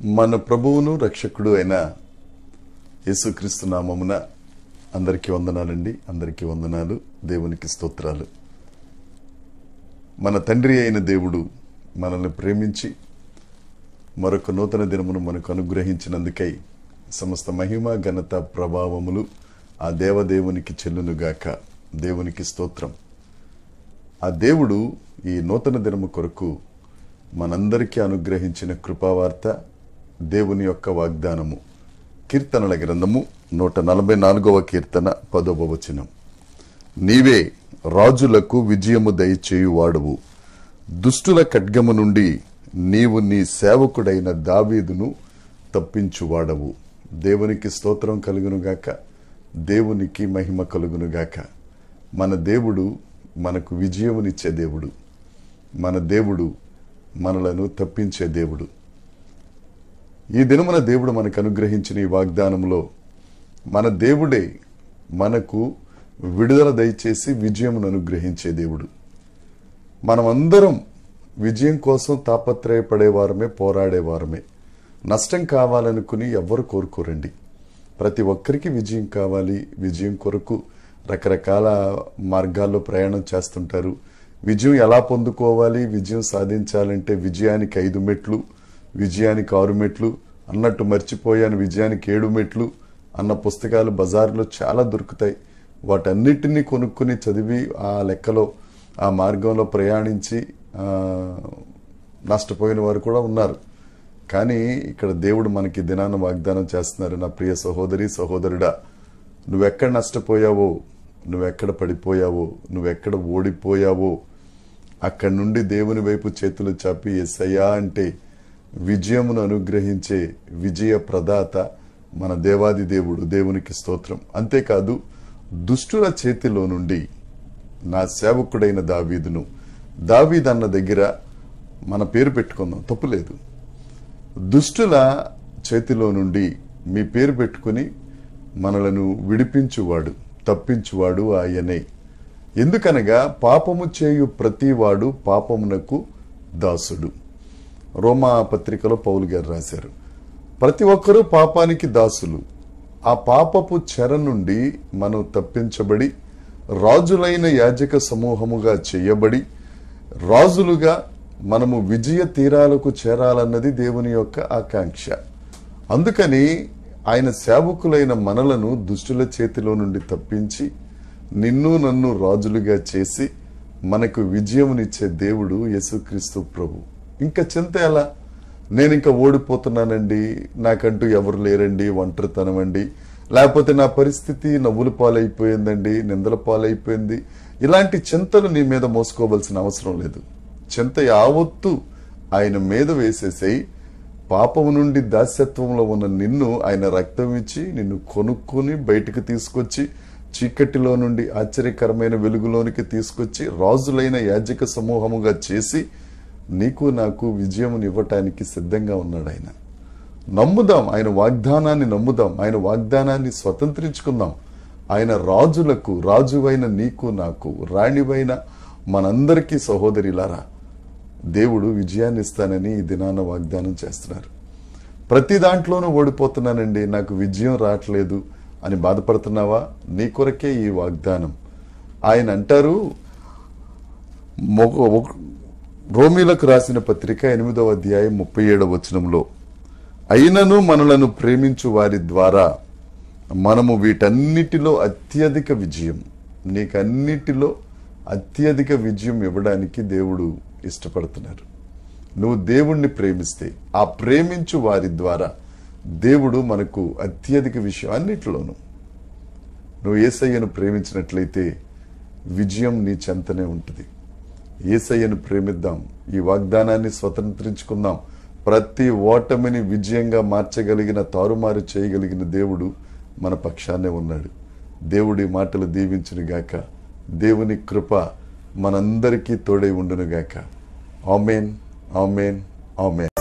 మన ప్రభువును రక్షకుడు అయిన యేసుక్రీస్తు నామమున అందరికీ వందనాలండి అందరికీ వందనాలు దేవునికి స్తోత్రాలు మన తండ్రి అయిన దేవుడు మనల్ని ప్రేమించి మరొక నూతన దినమును మనకు అనుగ్రహించినందుకై సమస్త మహిమ ఘనత ప్రభావములు ఆ దేవదేవునికి చెల్లునుగాక దేవునికి స్తోత్రం ఆ దేవుడు ఈ నూతన దినము కొరకు మనందరికీ అనుగ్రహించిన కృపావార్త దేవుని యొక్క వాగ్దానము కీర్తనల గ్రంథము నూట నలభై నాలుగవ కీర్తన పదవ వచనం నీవే రాజులకు విజయము దయచేయువాడవు దుష్టుల ఖడ్గము నుండి నీవు నీ సేవకుడైన దావీదును తప్పించువాడవు దేవునికి స్తోత్రం కలుగునుగాక దేవునికి మహిమ కలుగునుగాక మన దేవుడు మనకు విజయమునిచ్చే దేవుడు మన దేవుడు మనలను తప్పించే దేవుడు ఈ దినమున దేవుడు మనకు అనుగ్రహించిన ఈ వాగ్దానంలో మన దేవుడే మనకు విడుదల దయచేసి విజయమును అనుగ్రహించే దేవుడు మనమందరం విజయం కోసం తాపత్రయపడేవారమే పోరాడేవారమే నష్టం కావాలనుకుని ఎవ్వరు కోరుకోరండి ప్రతి ఒక్కరికి విజయం కావాలి విజయం కొరకు రకరకాల మార్గాల్లో ప్రయాణం చేస్తుంటారు విజయం ఎలా పొందుకోవాలి విజయం సాధించాలంటే విజయానికి ఐదు మెట్లు విజయానికి ఆరు మెట్లు అన్నట్టు మర్చిపోయాను విజయానికి ఏడు మెట్లు అన్న పుస్తకాలు బజార్లో చాలా దొరుకుతాయి వాటన్నిటినీ కొనుక్కుని చదివి ఆ లెక్కలో ఆ మార్గంలో ప్రయాణించి ఆ, నష్టపోయిన వారు కూడా ఉన్నారు కానీ ఇక్కడ దేవుడు మనకి దినాన వాగ్దానం చేస్తున్నారు నా ప్రియ సహోదరి సహోదరుడా నువ్వెక్కడ నష్టపోయావో నువ్వెక్కడ పడిపోయావో నువ్వెక్కడ ఓడిపోయావో అక్కడి నుండి దేవుని వైపు చేతులు చాపి ఎస్సయ్యా అంటే విజయమును అనుగ్రహించే విజయ ప్రదాత మన దేవాది దేవుడు దేవునికి స్తోత్రం అంతేకాదు దుష్టుల చేతిలో నుండి నా సేవకుడైన దావీదును దావీదన్న దగ్గర మన పేరు పెట్టుకుందాం తప్పులేదు దుష్టుల చేతిలో నుండి మీ పేరు పెట్టుకుని మనలను విడిపించువాడు తప్పించువాడు ఆయనే ఎందుకనగా పాపము చేయు ప్రతివాడు పాపమునకు దాసుడు రోమా పత్రికలో పౌలు గారు రాశారు ప్రతి ఒక్కరూ పాపానికి దాసులు ఆ పాపపు చెర నుండి మనం తప్పించబడి రాజులైన యాజక సమూహముగా చేయబడి రాజులుగా మనము విజయ తీరాలకు చేరాలన్నది దేవుని యొక్క ఆకాంక్ష అందుకని ఆయన సేవకులైన మనలను దుష్టుల చేతిలో నుండి తప్పించి నిన్ను నన్ను రాజులుగా చేసి మనకు విజయమునిచ్చే దేవుడు యేసుక్రీస్తు ప్రభు ఇంకా చింత ఎలా నేను ఇంకా ఓడిపోతున్నానండి నాకంటూ ఎవరు లేరండి ఒంటరితనం అండి లేకపోతే నా పరిస్థితి నవ్వుల పాలైపోయిందండి నిందల పాలైపోయింది ఇలాంటి చింతలు నీ మీద మోసుకోవాల్సిన అవసరం లేదు చింత యావత్తు ఆయన మీద వేసేసేయి పాపము నుండి దాస్యత్వంలో ఉన్న నిన్ను ఆయన రక్తం ఇచ్చి నిన్ను కొనుక్కొని బయటకు తీసుకొచ్చి చీకటిలో నుండి ఆశ్చర్యకరమైన వెలుగులోనికి తీసుకొచ్చి రాజులైన యాజక సమూహముగా చేసి నీకు నాకు విజయమును ఇవ్వటానికి సిద్ధంగా ఉన్నాడు ఆయన నమ్ముదాం ఆయన వాగ్దానాన్ని నమ్ముదాం ఆయన వాగ్దానాన్ని స్వతంత్రించుకుందాం ఆయన రాజులకు రాజువైన నీకు నాకు రాణివైన మనందరికీ సహోదరిలారా దేవుడు విజయాన్ని ఇస్తానని ఈ దినాన వాగ్దానం చేస్తున్నారు ప్రతి దాంట్లోనూ ఓడిపోతున్నానండి నాకు విజయం రావట్లేదు అని బాధపడుతున్నావా నీ కొరకే ఈ వాగ్దానం ఆయన అంటారు మొగ- ఒక- రోమీలకు రాసిన పత్రిక ఎనిమిదవ అధ్యాయం ముప్పై ఏడవ వచనంలో అయినను మనలను ప్రేమించు వారి ద్వారా మనము వీటన్నిటిలో అత్యధిక విజయం నీకన్నిటిలో అత్యధిక విజయం ఇవ్వడానికి దేవుడు ఇష్టపడుతున్నారు నువ్వు దేవుణ్ణి ప్రేమిస్తే ఆ ప్రేమించు వారి ద్వారా దేవుడు మనకు అత్యధిక విషయం అన్నిటిలోనూ నువ్వు ఏసయ్యను ప్రేమించినట్లయితే విజయం నీ చెంతనే ఉంటుంది ఏసయ్యను ప్రేమిద్దాం ఈ వాగ్దానాన్ని స్వతంత్రించుకుందాం ప్రతి ఓటమిని విజయంగా మార్చగలిగిన తారుమారు చేయగలిగిన దేవుడు మన పక్షాన్నే ఉన్నాడు దేవుడి మాటలు దీవించును గాక దేవుని కృప మనందరికీ తోడై ఉండును గాక ఆమెన్ ఆమెన్ ఆమెన్